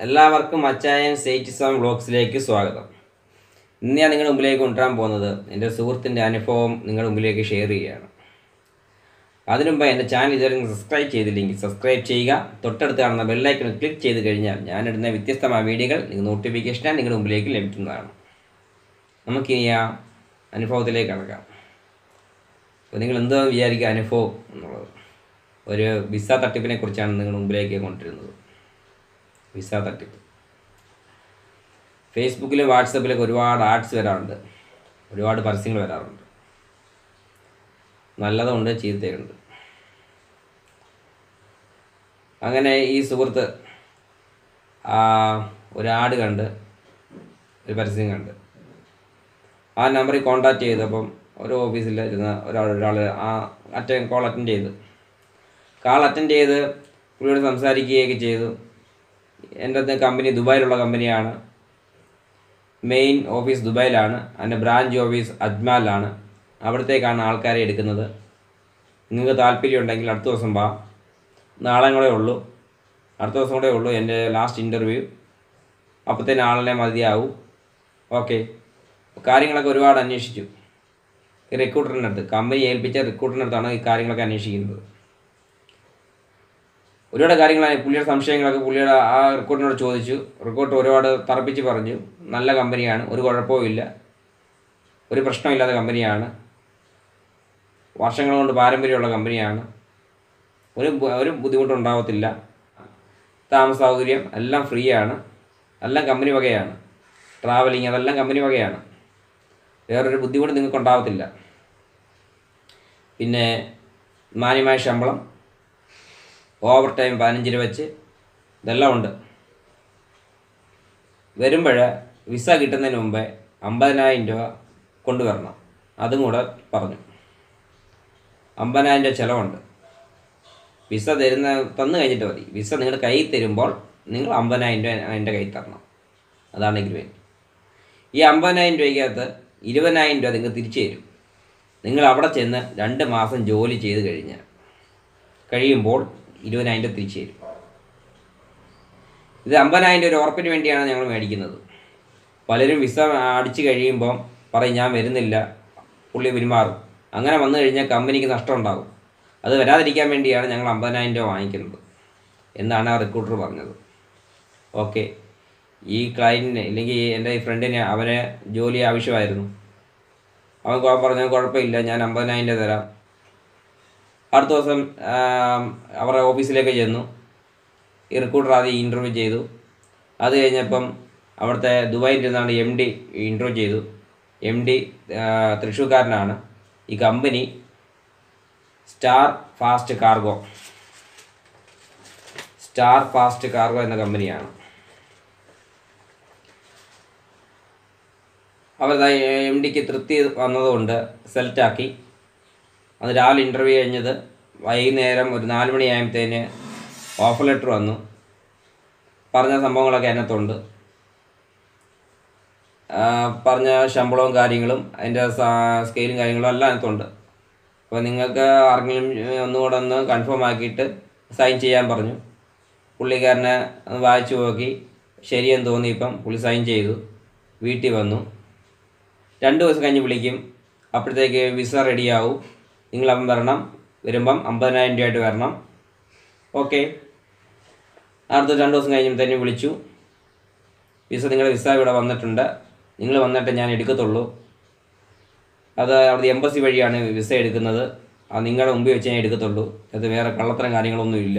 എല്ലാവർക്കും അച്ചായൻ സേറ്റിസം വ്ളോഗ്സിലേക്ക് സ്വാഗതം ഇന്ന് ഞാൻ നിങ്ങളുടെ മുമ്പിലേക്ക് കൊണ്ടുവരാൻ പോകുന്നത് എൻ്റെ സുഹൃത്തിൻ്റെ അനുഭവം നിങ്ങളുടെ മുമ്പിലേക്ക് ഷെയർ ചെയ്യുകയാണ് അതിനുമുമ്പ് എൻ്റെ ചാനൽ ഇതുവരെ നിങ്ങൾ സബ്സ്ക്രൈബ് ചെയ്തില്ലെങ്കിൽ സബ്സ്ക്രൈബ് ചെയ്യുക തൊട്ടടുത്ത് കാണുന്ന ബെല്ലൈക്കൺ ക്ലിക്ക് ചെയ്ത് കഴിഞ്ഞാൽ ഞാനിടുന്ന വ്യത്യസ്തമായ വീഡിയോകൾ നിങ്ങൾ നോട്ടിഫിക്കേഷനായി നിങ്ങളുടെ മുമ്പിലേക്ക് ലഭിക്കുന്നതാണ് നമുക്കിനി ആ അനുഭവത്തിലേക്ക് കടക്കാം അപ്പോൾ നിങ്ങൾ എന്തോ വിചാരിക്കുക അനുഭവം എന്നുള്ളത് ഒരു വിസ തട്ടിപ്പിനെ കുറിച്ചാണ് നിങ്ങളുടെ മുമ്പിലേക്ക് കൊണ്ടുവരുന്നത് വിസ തട്ടിപ്പ് ഫേസ്ബുക്കിലും വാട്സപ്പിലൊക്കെ ഒരുപാട് ആഡ്സ് വരാറുണ്ട് ഒരുപാട് പരസ്യങ്ങൾ വരാറുണ്ട് നല്ലതുണ്ട് ചീത്തയുണ്ട് അങ്ങനെ ഈ സുഹൃത്ത് ആ ഒരു ആഡ് കണ്ട് ഒരു പരസ്യം കണ്ട് ആ നമ്പറിൽ കോണ്ടാക്ട് ചെയ്തപ്പം ഒരു ഓഫീസിൽ ഇരുന്ന ഒരാൾ ഒരാൾ ആ അറ്റൻഡ് കോൾ അറ്റൻഡ് ചെയ്തു കാൾ അറ്റൻഡ് ചെയ്ത് പുള്ളിയോട് സംസാരിക്കുകയൊക്കെ ചെയ്തു എൻ്റെ കമ്പനി ദുബായിലുള്ള കമ്പനിയാണ് മെയിൻ ഓഫീസ് ദുബായിലാണ് എൻ്റെ ബ്രാഞ്ച് ഓഫീസ് അജ്മാലിലാണ് അവിടത്തേക്കാണ് ആൾക്കാരെ എടുക്കുന്നത് നിങ്ങൾക്ക് താല്പര്യം ഉണ്ടെങ്കിൽ അടുത്ത ദിവസം വാ നാളെ കൂടെ ഉള്ളൂ അടുത്ത ദിവസം കൂടെ ഉള്ളൂ എൻ്റെ ലാസ്റ്റ് ഇൻ്റർവ്യൂ അപ്പോഴത്തേന് ആളെ മതിയാവും ഓക്കെ കാര്യങ്ങളൊക്കെ ഒരുപാട് അന്വേഷിച്ചു ഈ റിക്രൂട്ടറിൻ്റെ അടുത്ത് കമ്പനി ഏൽപ്പിച്ച റിക്രൂട്ടറിൻ്റെ അടുത്താണ് ഈ കാര്യങ്ങളൊക്കെ അന്വേഷിക്കുന്നത് ഒരുപാട് കാര്യങ്ങളാണ് പുള്ളിയുടെ സംശയങ്ങളൊക്കെ പുള്ളിയുടെ ആ റിക്രൂട്ടിനോട് ചോദിച്ചു റിക്രൂട്ട് ഒരുപാട് തറപ്പിച്ച് പറഞ്ഞു നല്ല കമ്പനിയാണ് ഒരു കുഴപ്പവും ഇല്ല ഒരു പ്രശ്നമില്ലാത്ത കമ്പനിയാണ് വർഷങ്ങൾ കൊണ്ട് പാരമ്പര്യമുള്ള കമ്പനിയാണ് ഒരു ബു- ഒരു ബുദ്ധിമുട്ടുണ്ടാവത്തില്ല താമസ സൗകര്യം എല്ലാം ഫ്രീ ആണ് എല്ലാം കമ്പനി വകയാണ് ട്രാവലിങ് അതെല്ലാം കമ്പനി വകയാണ് വേറൊരു ബുദ്ധിമുട്ട് നിങ്ങൾക്ക് ഉണ്ടാവത്തില്ല പിന്നെ മാന്യമായ ശമ്പളം ഓവർ ടൈം പതിനഞ്ച് രൂപ വെച്ച് ഇതെല്ലാം ഉണ്ട് വരുമ്പോൾ വിസ കിട്ടുന്നതിന് മുമ്പേ അമ്പതിനായിരം രൂപ കൊണ്ടുവരണം അതും കൂടെ പറഞ്ഞു അമ്പതിനായിരം രൂപ ചിലവുണ്ട് വിസ തരുന്ന തന്നു കഴിഞ്ഞിട്ട് മതി വിസ നിങ്ങളുടെ കയ്യിൽ തരുമ്പോൾ നിങ്ങൾ അമ്പതിനായിരം രൂപ എൻ്റെ കയ്യിൽ തരണം അതാണ് എഗ്രിമെൻറ്റ് ഈ അമ്പതിനായിരം രൂപയ്ക്കകത്ത് ഇരുപതിനായിരം രൂപ നിങ്ങൾക്ക് തിരിച്ചു തരും നിങ്ങൾ അവിടെ ചെന്ന് രണ്ട് മാസം ജോലി ചെയ്ത് കഴിഞ്ഞാൽ കഴിയുമ്പോൾ ഇരുപതിനായിരം രൂപ തിരിച്ചു തരും ഇത് അമ്പതിനായിരം രൂപ ഒരു ഉറപ്പിന് വേണ്ടിയാണ് ഞങ്ങൾ മേടിക്കുന്നത് പലരും വിസ അടിച്ചു കഴിയുമ്പം പറയും ഞാൻ വരുന്നില്ല പുള്ളി പെരുമാറും അങ്ങനെ വന്നു കഴിഞ്ഞാൽ കമ്പനിക്ക് നഷ്ടം ഉണ്ടാകും അത് വരാതിരിക്കാൻ വേണ്ടിയാണ് ഞങ്ങൾ അമ്പതിനായിരം രൂപ വാങ്ങിക്കുന്നത് എന്നാണ് ആ റിക്രൂട്ടർ പറഞ്ഞത് ഓക്കെ ഈ ക്ലയൻറ്റിന് ഇല്ലെങ്കിൽ എൻ്റെ ഈ ഫ്രണ്ടിന് അവന് ജോലി ആവശ്യമായിരുന്നു അവൻ കൊ- പറഞ്ഞു കുഴപ്പമില്ല ഞാൻ അമ്പതിനായിരം രൂപ തരാം അടുത്ത ദിവസം ആം, അവരുടെ ഓഫീസിലേക്ക് ചെന്നു ഈ റിക്രൂട്ടർ ആദ്യം ഇൻ്റർവ്യൂ ചെയ്തു അത് കഴിഞ്ഞപ്പം അവിടുത്തെ ദുബായിൽ ഇരുന്നാണ് എം ഡി ഇൻ്റർവ്യൂ ചെയ്തു എം ഡി തൃശ്ശൂർക്കാരനാണ് ഈ company star fast cargo star fast cargo എന്ന കമ്പനിയാണ് അവർ എം ഡിക്ക് തൃപ്തി വന്നതുകൊണ്ട് സെലക്റ്റാക്കി അത് രാവിലെ ഇൻ്റർവ്യൂ കഴിഞ്ഞത് വൈകുന്നേരം ഒരു നാല് മണിയായപ്പോഴത്തേന് ഓഫർ ലെറ്റർ വന്നു പറഞ്ഞ സംഭവങ്ങളൊക്കെ അതിനകത്തുണ്ട് ആ, പറഞ്ഞ ശമ്പളവും കാര്യങ്ങളും അതിൻ്റെ സ്കെയിലും കാര്യങ്ങളും എല്ലാം അതിനകത്തുണ്ട് അപ്പോൾ നിങ്ങൾക്ക് ആർക്കെങ്കിലും ഒന്നുകൂടെ ഒന്ന് കൺഫേം ആക്കിയിട്ട് സൈൻ ചെയ്യാൻ പറഞ്ഞു പുള്ളിക്കാരനെ ഒന്ന് വായിച്ചു നോക്കി ശരിയെന്ന് തോന്നി ഇപ്പം പുള്ളി സൈൻ ചെയ്തു വീട്ടിൽ വന്നു രണ്ട് ദിവസം കഴിഞ്ഞ് വിളിക്കും അപ്പോഴത്തേക്ക് വിസ റെഡിയാവും നിങ്ങളപ്പം വരണം വരുമ്പം അമ്പതിനായിരം രൂപയായിട്ട് വരണം ഓക്കെ അടുത്ത രണ്ട് ദിവസം കഴിഞ്ഞപ്പോഴത്തേനും വിളിച്ചു വിസ നിങ്ങളുടെ വിസ ഇവിടെ വന്നിട്ടുണ്ട് നിങ്ങൾ വന്നിട്ട് ഞാൻ എടുക്കത്തുള്ളൂ അത് അവിടുത്തെ എംബസി വഴിയാണ് വിസ എടുക്കുന്നത് അത് നിങ്ങളുടെ മുമ്പിൽ വെച്ച് ഞാൻ എടുക്കത്തുള്ളൂ അത് വേറെ കള്ളത്തരം കാര്യങ്ങളൊന്നും ഇല്ല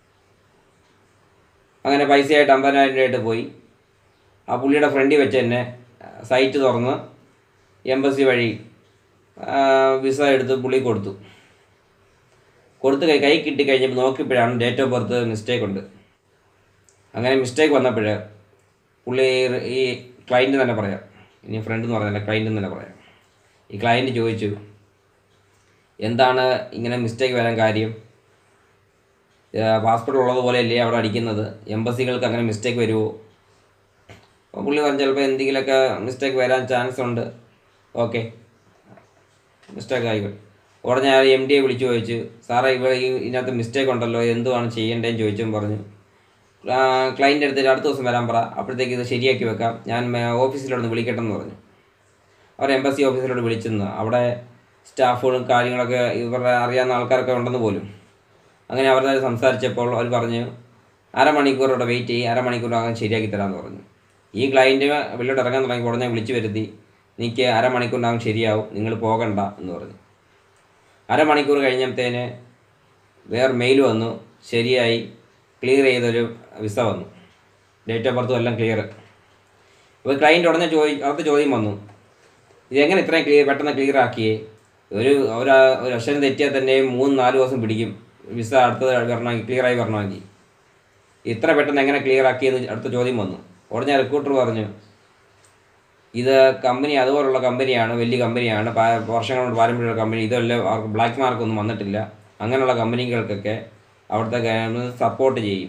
അങ്ങനെ പൈസയായിട്ട് അമ്പതിനായിരം രൂപയായിട്ട് പോയി ആ പുള്ളിയുടെ ഫ്രണ്ടിൽ വെച്ച് തന്നെ സൈറ്റ് തുറന്ന് എംബസി വഴി ആ, വിസ എടുത്ത് പുള്ളി കൊടുത്തു കൊടുത്ത് കൈ കൈ കിട്ടി കഴിഞ്ഞപ്പോൾ നോക്കിയപ്പോഴാണ് ഡേറ്റ് ഓഫ് ബർത്ത് മിസ്റ്റേക്ക് ഉണ്ട് അങ്ങനെ മിസ്റ്റേക്ക് വന്നപ്പോൾ പുള്ളി ഈ ക്ലയൻറ്റ് തന്നെ പറയാം ഇനി ഫ്രണ്ട് എന്ന് പറഞ്ഞല്ല ക്ലയൻറ്റ് എന്ന് തന്നെ പറയാം ഈ ക്ലയൻറ്റ് ചോദിച്ചു എന്താണ് ഇങ്ങനെ മിസ്റ്റേക്ക് വരാൻ കാര്യം പാസ്പോർട്ട് ഉള്ളതുപോലെയല്ലേ അവിടെ അടിക്കുന്നത് എംബസികൾക്ക് അങ്ങനെ മിസ്റ്റേക്ക് വരുമോ അപ്പോൾ പുള്ളി പറഞ്ഞു ചിലപ്പോൾ എന്തെങ്കിലുമൊക്കെ മിസ്റ്റേക്ക് വരാൻ ചാൻസ് ഉണ്ട് ഓക്കെ മിസ്റ്റേക്ക് ആയിക്കോട്ടെ ഉടനെ ആ എം ഡിയെ വിളിച്ചു ചോദിച്ചു സാറേ ഇവിടെ ഈ ഇതിനകത്ത് മിസ്റ്റേക്ക് ഉണ്ടല്ലോ എന്തുവാണ് ചെയ്യേണ്ടതെന്ന് ചോദിച്ചും പറഞ്ഞു ക്ലയൻ്റ് എടുത്തിട്ട് അടുത്ത ദിവസം വരാൻ പറ അപ്പോഴത്തേക്ക് ഇത് ശരിയാക്കി വെക്കാം ഞാൻ മേ- ഓഫീസിലോട്ട് വിളിക്കട്ടെ എന്ന് പറഞ്ഞു അവർ എംബസി ഓഫീസിലോട്ട് വിളിച്ചെന്ന് അവിടെ സ്റ്റാഫുകളും കാര്യങ്ങളൊക്കെ ഇവരുടെ അറിയാവുന്ന ആൾക്കാരൊക്കെ ഉണ്ടെന്ന് പോലും അങ്ങനെ അവരുടെ സംസാരിച്ചപ്പോൾ അവർ പറഞ്ഞു അരമണിക്കൂർ ഇവിടെ വെയിറ്റ് ചെയ്യും അരമണിക്കൂറിനകം ശരിയാക്കി തരാമെന്ന് പറഞ്ഞു ഈ ക്ലയൻറ്റ് വെളിയോട്ട് ഇറങ്ങാൻ തുടങ്ങി ഉടനെ വിളിച്ചു വരുത്തി എനിക്ക് അരമണിക്കൂറിനകം ശരിയാവും നിങ്ങൾ പോകണ്ട എന്ന് പറഞ്ഞു അരമണിക്കൂർ കഴിഞ്ഞപ്പോഴത്തേന് വേറെ മെയിൽ വന്നു ശരിയായി ക്ലിയർ ചെയ്തൊരു വിസ വന്നു ഡേറ്റ് ഓഫ് ബർത്തും എല്ലാം ക്ലിയർ അപ്പോൾ ക്ലയൻറ്റ് ഉടനെ ചോദി അടുത്ത ചോദ്യം വന്നു ഇതെങ്ങനെ ഇത്രയും ക്ലിയർ പെട്ടെന്ന് ക്ലിയർ ആക്കിയേ ഒരു ഒരു ഒരു അക്ഷരം തെറ്റിയാൽ തന്നെ മൂന്ന് നാല് ദിവസം പിടിക്കും വിസ അടുത്തത് വരണമെങ്കിൽ ക്ലിയറായി വരണമെങ്കിൽ ഇത്ര പെട്ടെന്ന് എങ്ങനെ ക്ലിയർ ആക്കിയെന്ന് അടുത്ത ചോദ്യം വന്നു ഉടനെ റിക്രൂട്ടർ പറഞ്ഞു ഇത് കമ്പനി അതുപോലുള്ള കമ്പനിയാണ് വലിയ കമ്പനിയാണ് പാ- വർഷങ്ങളോട് പാരമ്പര്യമുള്ള കമ്പനി ഇതല്ല അവർക്ക് ബ്ലാക്ക് മാർക്കൊന്നും വന്നിട്ടില്ല അങ്ങനെയുള്ള കമ്പനികൾക്കൊക്കെ അവിടുത്തെ ഗവൺമെൻറ് സപ്പോർട്ട് ചെയ്യും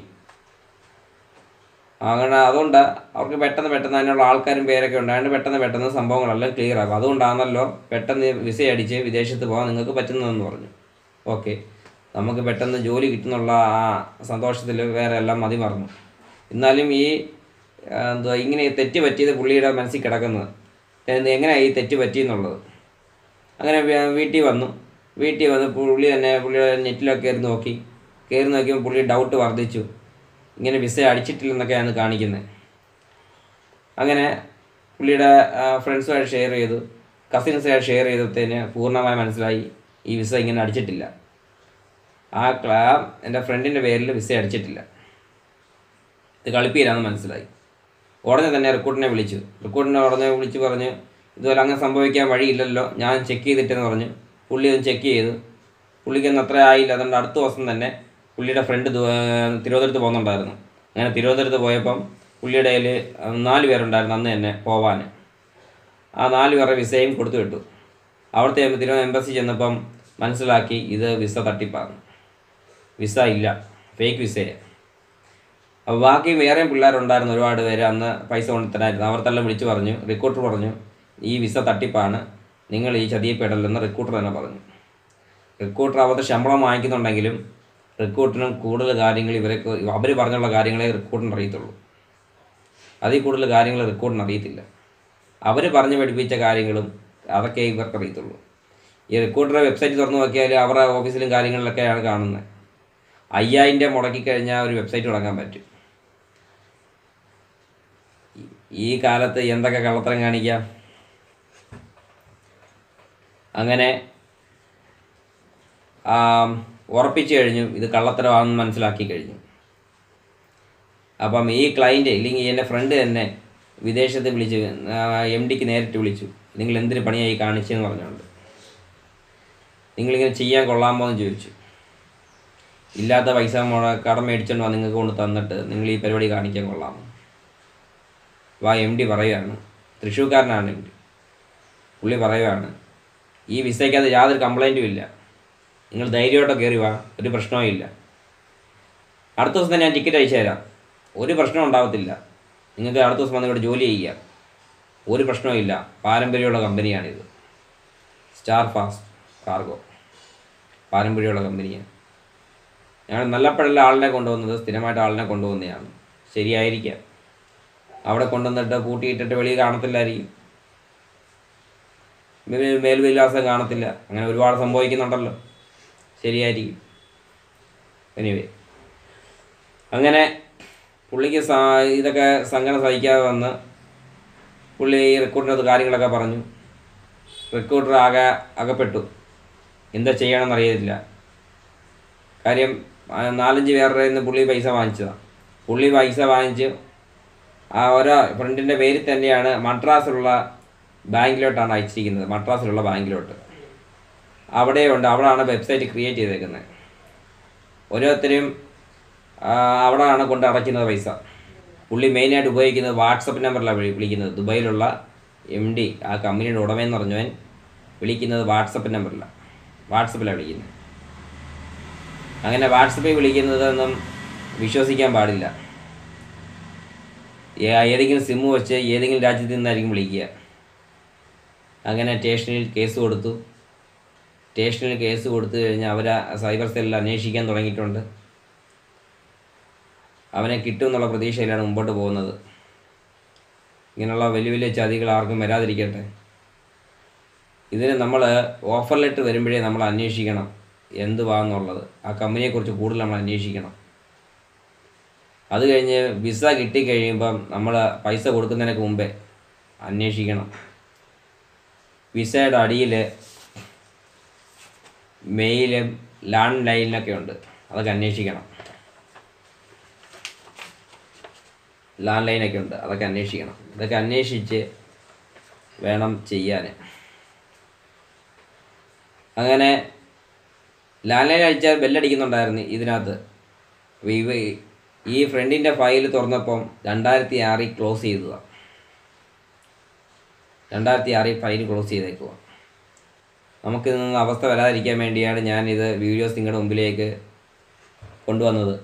അങ്ങനെ അതുകൊണ്ട് അവർക്ക് പെട്ടെന്ന് പെട്ടെന്ന് അതിനുള്ള ആൾക്കാരും പേരൊക്കെ ഉണ്ടായതുകൊണ്ട് പെട്ടെന്ന് പെട്ടെന്ന് സംഭവങ്ങളെല്ലാം ക്ലിയർ ആകും അതുകൊണ്ടാണല്ലോ പെട്ടെന്ന് വിസ അടിച്ച് വിദേശത്ത് പോകാൻ നിങ്ങൾക്ക് പറ്റുന്നതെന്ന് പറഞ്ഞു ഓക്കെ നമുക്ക് പെട്ടെന്ന് ജോലി കിട്ടുന്നുള്ള ആ സന്തോഷത്തിൽ വേറെ എല്ലാം മതി മറന്നു എന്നാലും ഈ ആ, എന്തുവാ ഇങ്ങനെ തെറ്റ് പറ്റിയത് പുള്ളിയുടെ മനസ്സിൽ കിടക്കുന്നത് എന്ന് എങ്ങനെയാണ് ഈ തെറ്റ് പറ്റിയെന്നുള്ളത് അങ്ങനെ വേ- വീട്ടിൽ വന്നു വീട്ടിൽ വന്ന് പുള്ളി തന്നെ പുള്ളിയുടെ നെറ്റിലൊക്കെ കയറി നോക്കി കയറി നോക്കിയപ്പോൾ പുള്ളി ഡൗട്ട് വർദ്ധിച്ചു ഇങ്ങനെ വിസ അടിച്ചിട്ടില്ലെന്നൊക്കെയാണ് കാണിക്കുന്നത് അങ്ങനെ പുള്ളിയുടെ ഫ്രണ്ട്സുമായിട്ട് ഷെയർ ചെയ്തു കസിൻസുമായിട്ട് ഷെയർ ചെയ്തതിന് പൂർണ്ണമായി മനസ്സിലായി ഈ വിസ ഇങ്ങനെ അടിച്ചിട്ടില്ല ആ ക്ലാ എൻ്റെ ഫ്രണ്ടിൻ്റെ പേരിൽ വിസ അടിച്ചിട്ടില്ല ഇത് കളിപ്പീരാന്ന് മനസ്സിലായി ഉടനെ തന്നെ റിക്രൂട്ടിനെ വിളിച്ചു റിക്രൂട്ടിനെ ഉടനെ വിളിച്ച് പറഞ്ഞ് ഇതുപോലെ അങ്ങനെ സംഭവിക്കാൻ വഴിയില്ലല്ലോ ഞാൻ ചെക്ക് ചെയ്തിട്ടെന്ന് പറഞ്ഞു പുള്ളി ഒന്ന് ചെക്ക് ചെയ്തു പുള്ളിക്കൊന്നും അത്ര ആയില്ല അതുകൊണ്ട് അടുത്ത ദിവസം തന്നെ പുള്ളിയുടെ ഫ്രണ്ട് തിരുവനന്തപുരത്ത് പോകുന്നുണ്ടായിരുന്നു അങ്ങനെ തിരുവനന്തപുരത്ത് പോയപ്പം പുള്ളിയുടെ കയ്യിൽ നാല് പേരുണ്ടായിരുന്നു അന്ന് തന്നെ പോവാൻ ആ നാല് പേരുടെ വിസയും കൊടുത്തു വിട്ടു അവിടുത്തെ തിരുവനന്തപുരം എംബസി ചെന്നപ്പം മനസ്സിലാക്കി ഇത് വിസ തട്ടിപ്പാണ് വിസ ഇല്ല ഫേക്ക് വിസയാണ് അപ്പോൾ ബാക്കി വേറെയും പിള്ളേരുണ്ടായിരുന്നു ഒരുപാട് പേര് അന്ന് പൈസ കൊണ്ടുത്തരായിരുന്നു അവർക്കെല്ലാം വിളിച്ചു പറഞ്ഞു റിക്രൂട്ടർ പറഞ്ഞു ഈ വിസ തട്ടിപ്പാണ് നിങ്ങൾ ഈ ചതിയപ്പെടലെന്ന് റിക്രൂട്ടർ തന്നെ പറഞ്ഞു റിക്രൂട്ടർ അവരുടെ ശമ്പളം വാങ്ങിക്കുന്നുണ്ടെങ്കിലും റിക്രൂട്ടറിനും കൂടുതൽ കാര്യങ്ങൾ ഇവരൊക്കെ അവർ പറഞ്ഞുള്ള കാര്യങ്ങളെ റിക്രൂട്ടറിന് അറിയത്തുള്ളൂ അതിൽ കൂടുതൽ കാര്യങ്ങൾ റിക്രൂട്ടറിന് അറിയത്തില്ല അവർ പറഞ്ഞു പഠിപ്പിച്ച കാര്യങ്ങളും അതൊക്കെ ഇവർക്ക് അറിയത്തുള്ളൂ ഈ റിക്രൂട്ടറുടെ വെബ്സൈറ്റ് തുറന്നു നോക്കിയാൽ അവരുടെ ഓഫീസിലും കാര്യങ്ങളിലൊക്കെയാണ് കാണുന്നത് അയ്യായിരം രൂപ മുടക്കി കഴിഞ്ഞാൽ ഒരു വെബ്സൈറ്റ് തുടങ്ങാൻ പറ്റും ഈ- ഈ കാലത്ത് എന്തൊക്കെ കള്ളത്തരം കാണിക്കാം അങ്ങനെ ആം, ഉറപ്പിച്ചു കഴിഞ്ഞു ഇത് കള്ളത്തരമാണെന്ന് മനസ്സിലാക്കി കഴിഞ്ഞു അപ്പം ഈ ക്ലയൻറ്റ് ഇല്ലെങ്കിൽ എൻ്റെ ഫ്രണ്ട് തന്നെ വിദേശത്ത് വിളിച്ച് എം ഡിക്ക് നേരിട്ട് വിളിച്ചു നിങ്ങൾ എന്തിന് പണിയായി കാണിച്ചെന്ന് പറഞ്ഞുകൊണ്ട് നിങ്ങളിങ്ങനെ ചെയ്യാൻ കൊള്ളാമോ എന്ന് ചോദിച്ചു ഇല്ലാത്ത പൈസ മുട കടം മേടിച്ചോണ്ട് വാ നിങ്ങൾക്ക് കൊണ്ട് തന്നിട്ട് നിങ്ങൾ ഈ പരിപാടി കാണിക്കാൻ കൊള്ളാമോ വാ എം ഡി പറയുകയാണ് തൃശ്ശൂർക്കാരനാണ് എം ഡി പുള്ളി പറയുകയാണ് ഈ വിസയ്ക്കകത്ത് യാതൊരു കംപ്ലൈൻറ്റും ഇല്ല നിങ്ങൾ ധൈര്യമായിട്ട് കയറി വാ ഒരു പ്രശ്നവും ഇല്ല അടുത്ത ദിവസം തന്നെ ഞാൻ ടിക്കറ്റ് അയച്ചു തരാം ഒരു പ്രശ്നവും ഉണ്ടാകത്തില്ല നിങ്ങൾക്ക് അടുത്ത ദിവസം വന്ന് ഇവിടെ ജോലി ചെയ്യുക ഒരു പ്രശ്നവും ഇല്ല പാരമ്പര്യമുള്ള കമ്പനിയാണിത് സ്റ്റാർ ഫാസ്റ്റ് കാർഗോ പാരമ്പര്യമുള്ള കമ്പനിയാണ് ഞങ്ങൾ നല്ലപ്പോഴല്ല ആളിനെ കൊണ്ടുവന്നത് സ്ഥിരമായിട്ട് ആളിനെ കൊണ്ടുവന്നതാണ് ശരിയായിരിക്കാം അവിടെ കൊണ്ടുവന്നിട്ട് പൂട്ടിയിട്ടിട്ട് വെളിയിൽ കാണത്തില്ലായിരിക്കും മേ- മേൽവിലാസം കാണത്തില്ല അങ്ങനെ ഒരുപാട് സംഭവിക്കുന്നുണ്ടല്ലോ ശരിയായിരിക്കും എനിവേ അങ്ങനെ പുള്ളിക്ക് സാ ഇതൊക്കെ സങ്കടം സഹിക്കാതെ വന്ന് പുള്ളി ഈ റിക്രൂട്ടിനകത്ത് കാര്യങ്ങളൊക്കെ പറഞ്ഞു റിക്രൂട്ടർ ആകെ അകപ്പെട്ടു എന്താ ചെയ്യണമെന്ന് അറിയത്തില്ല കാര്യം ആ, നാലഞ്ച് പേരുടെ കയ്യിൽ നിന്ന് പുള്ളി പൈസ വാങ്ങിച്ചതാണ് പുള്ളി പൈസ വാങ്ങിച്ച് ആ ഓരോ ഫ്രണ്ടിൻ്റെ പേരിൽ തന്നെയാണ് മദ്രാസിലുള്ള ബാങ്കിലോട്ടാണ് അയച്ചിരിക്കുന്നത് മദ്രാസിലുള്ള ബാങ്കിലോട്ട് അവിടെയുണ്ട് അവിടെയാണ് വെബ്സൈറ്റ് ക്രിയേറ്റ് ചെയ്തേക്കുന്നത് ഓരോരുത്തരും ആ, അവിടെയാണ് കൊണ്ട് അടയ്ക്കുന്നത് പൈസ പുള്ളി മെയിനായിട്ട് ഉപയോഗിക്കുന്നത് വാട്സപ്പ് നമ്പറിലാണ് വിളി വിളിക്കുന്നത് ദുബായിലുള്ള എം ഡി ആ കമ്പനിയുടെ ഉടമയെന്ന് പറഞ്ഞവൻ വിളിക്കുന്നത് വാട്സപ്പ് നമ്പറിലാണ് വാട്സപ്പിലാണ് വിളിക്കുന്നത് അങ്ങനെ വാട്സപ്പിൽ വിളിക്കുന്നതൊന്നും വിശ്വസിക്കാൻ പാടില്ല ഏ- ഏതെങ്കിലും സിമ്മ് വെച്ച് ഏതെങ്കിലും രാജ്യത്ത് നിന്നായിരിക്കും വിളിക്കുക അങ്ങനെ സ്റ്റേഷനിൽ കേസ് കൊടുത്തു സ്റ്റേഷനിൽ കേസ് കൊടുത്തു കഴിഞ്ഞാൽ അവർ സൈബർ സെല്ലിൽ അന്വേഷിക്കാൻ തുടങ്ങിയിട്ടുണ്ട് അവനെ കിട്ടും എന്നുള്ള പ്രതീക്ഷയിലാണ് മുമ്പോട്ട് പോകുന്നത് ഇങ്ങനെയുള്ള വലിയ വലിയ ചതികൾ ആർക്കും വരാതിരിക്കട്ടെ ഇതിന് നമ്മൾ ഓഫർ ലെറ്റർ വരുമ്പോഴേ നമ്മൾ അന്വേഷിക്കണം എന്തുവാന്നുള്ളത് ആ കമ്പനിയെക്കുറിച്ച് കൂടുതൽ നമ്മൾ അന്വേഷിക്കണം അത് കഴിഞ്ഞ് വിസ കിട്ടിക്കഴിയുമ്പം നമ്മൾ പൈസ കൊടുക്കുന്നതിനൊക്കെ മുമ്പേ അന്വേഷിക്കണം വിസയുടെ അടിയിൽ മെയിലും ലാൻഡ് ലൈനിലൊക്കെ ഉണ്ട് അതൊക്കെ അന്വേഷിക്കണം ലാൻഡ് ലൈനൊക്കെ ഉണ്ട് അതൊക്കെ അന്വേഷിക്കണം ഇതൊക്കെ അന്വേഷിച്ച് വേണം ചെയ്യാൻ അങ്ങനെ ലാൻഡ് ലൈൻ അടിച്ചാൽ ബെല്ലടിക്കുന്നുണ്ടായിരുന്നു ഇതിനകത്ത് അപ്പോൾ ഇവ ഈ ഫ്രണ്ടിൻ്റെ ഫയൽ തുറന്നപ്പം രണ്ടായിരത്തി ആറിൽ ക്ലോസ് ചെയ്തതാണ് രണ്ടായിരത്തി ആറിൽ ഫയൽ ക്ലോസ് ചെയ്തേക്കുക നമുക്ക് നിന്ന് അവസ്ഥ വരാതിരിക്കാൻ വേണ്ടിയാണ് ഞാനിത് വീഡിയോസ് നിങ്ങളുടെ മുമ്പിലേക്ക് കൊണ്ടുവന്നത്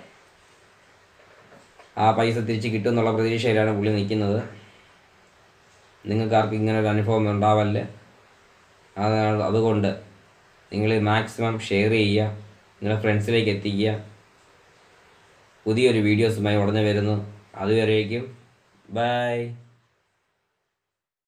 ആ പൈസ തിരിച്ച് കിട്ടും എന്നുള്ള പ്രതീക്ഷയിലാണ് പുള്ളി നിൽക്കുന്നത് നിങ്ങൾക്കാർക്കും ഇങ്ങനെ ഒരു അനുഭവം ഉണ്ടാവല്ലേ അതാണ് അതുകൊണ്ട് നിങ്ങൾ മാക്സിമം ഷെയർ ചെയ്യുക നിങ്ങളുടെ ഫ്രണ്ട്സിലേക്ക് എത്തിക്കുക പുതിയൊരു വീഡിയോസുമായി ഉടനെ വരുന്നു അതുവരേക്കും ബൈ